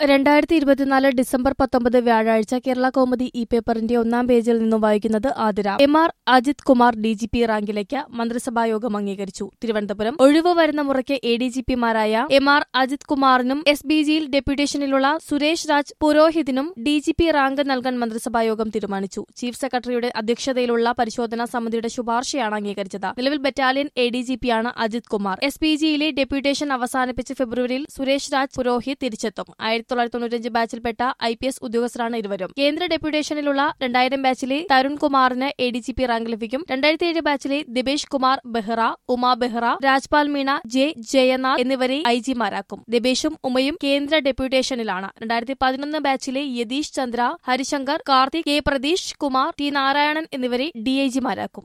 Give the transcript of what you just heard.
രണ്ടായിരത്തി ഇരുപത്തിനാല് ഡിസംബർ പത്തൊമ്പത് വ്യാഴാഴ്ച കേരള കൗമുദി ഈ പേപ്പറിന്റെ ഒന്നാം പേജിൽ നിന്നും വായിക്കുന്നത് Athira M R Ajith Kumar D G P റാങ്കിലേക്ക് മന്ത്രിസഭായോഗം അംഗീകരിച്ചു തിരുവനന്തപുരം ഒഴിവ് വരുന്ന മുറയ്ക്ക് എ ഡി ജി പിമാരായ എം ആർ അജിത് കുമാറിനും എസ് ബി ജിയിൽ ഡെപ്യൂട്ടേഷനിലുള്ള സുരേഷ് രാജ് പുരോഹിതിനും ഡി ജി പി റാങ്ക് നൽകാൻ മന്ത്രിസഭായോഗം തീരുമാനിച്ചു ചീഫ് സെക്രട്ടറിയുടെ അധ്യക്ഷതയിലുള്ള പരിശോധനാ സമിതിയുടെ ശുപാർശയാണ് അംഗീകരിച്ചത് നിലവിൽ ബറ്റാലിയൻ എ ഡി ജി പിയാണ് അജിത് കുമാർ എസ് പി ജിയിലെ ഡെപ്യൂട്ടേഷൻ അവസാനിപ്പിച്ച് ഫെബ്രുവരിയിൽ സുരേഷ് രാജ് പുരോഹിത് തിരിച്ചെത്തും ആയിരത്തി തൊള്ളായിരത്തി തൊണ്ണൂറ്റഞ്ച് ബാച്ചിൽപ്പെട്ട ഐ പി എസ് ഉദ്യോഗസ്ഥരാണ് ഇരുവരും കേന്ദ്ര ഡെപ്യൂട്ടേഷനിലുള്ള രണ്ടായിരം ബാച്ചിലെ തരുൺ കുമാറിന് A D G P rank ലഭിക്കും രണ്ടായിരത്തി ഏഴ് ബാച്ചിലെ ദിബേഷ് കുമാർ ബെഹ്റ ഉമ ബെഹ്റ രാജ്പാൽ മീണ ജെ ജയനാഥ് എന്നിവരെ ഐ ജിമാരാക്കും ദിബേഷും ഉമയും കേന്ദ്ര ഡെപ്യൂട്ടേഷനിലാണ് രണ്ടായിരത്തി പതിനൊന്ന് ബാച്ചിലെ യതീഷ് ചന്ദ്ര ഹരിശങ്കർ കാർത്തിക് കെ പ്രതീഷ് കുമാർ ടി നാരായണൻ എന്നിവരെ ഡി ഐ ജിമാരാക്കും